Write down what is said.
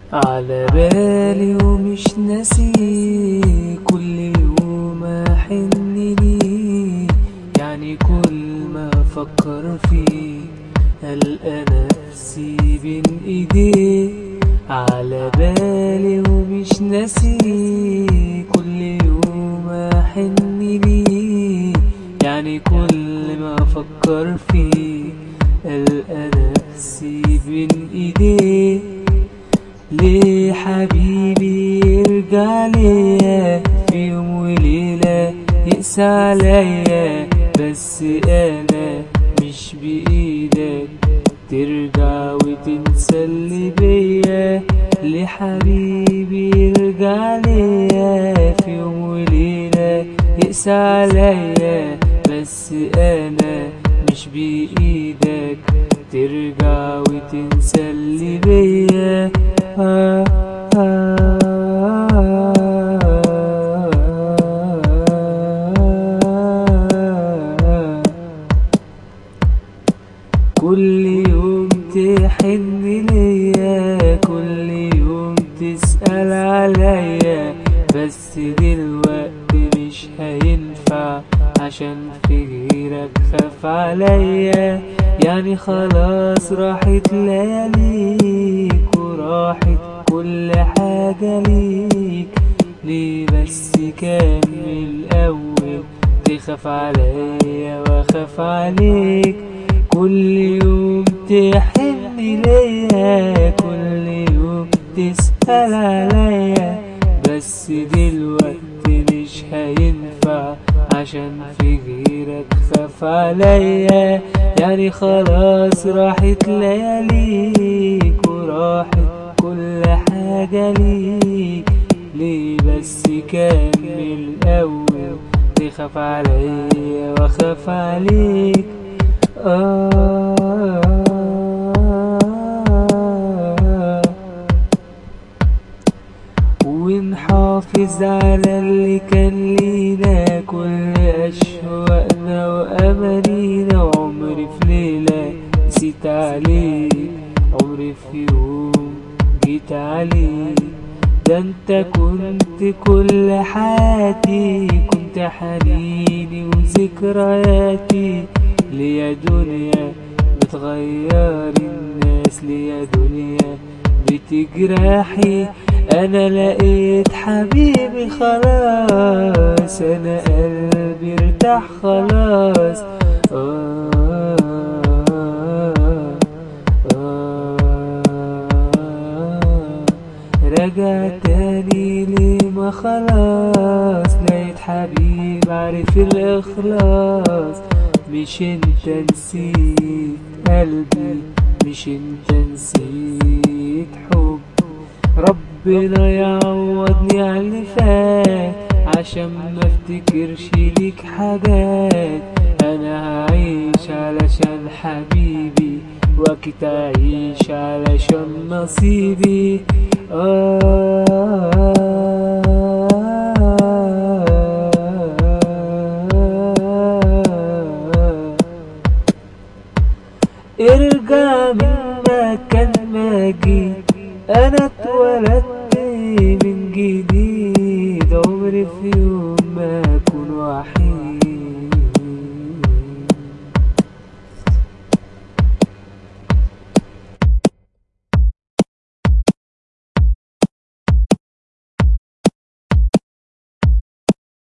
على بالي ومش ناسي كل يوم احن ليه يعني كل ما افكر فيه القى نفسي بين ايديه على بالي ومش ناسي كل يوم احن ليه يعني كل ما افكر فيه القى نفسي بين ايديه ليه حبيبي يرجع ليا في يوم وليلة يقسى عليا بس انا مش بايدك ترجع وتنسى اللي بيا ليه حبيبي يرجع ليا في يوم وليلة يقسى عليا بس انا مش بايدك ترجع وتنسى اللي بيا آه آه كل يوم تحن ليا كل يوم تسأل عليا بس دلوقتي مش هينفع عشان في غيرك خاف عليا يعني خلاص راحت لياليك وراحت كل حاجة ليك ليه بس كان من الأول تخاف عليا واخاف عليك كل يوم تحن ليا كل يوم تسأل عليا بس دلوقتي مش هينفع عشان في غيرك خاف عليا يعني خلاص راحت لياليك وراحت كل حاجة ليك ليه بس كان من الأول تخاف عليا واخاف عليك آه ونحافظ على اللي كان لينا كل أشواقنا وأمانينا وعمري في ليلة نسيت عليك عمري في يوم جيت عليك ده انت كنت كل حياتي كنت حنيني وذكرياتي ليا دنيا بتغير الناس ليا دنيا بتجرحي انا لقيت حبيبي خلاص انا قلبي ارتاح خلاص آه آه آه رجع تاني ليه ما خلاص لقيت حبيب عارف الاخلاص مش انت نسيت قلبي مش انت نسيت حب ربنا يعوضني على اللي فات عشان ما افتكرش ليك حاجات انا هعيش علشان حبيبي واكيد هعيش علشان نصيبي آه ارجع من مكان ما جيت انا اتولدت من جديد عمري في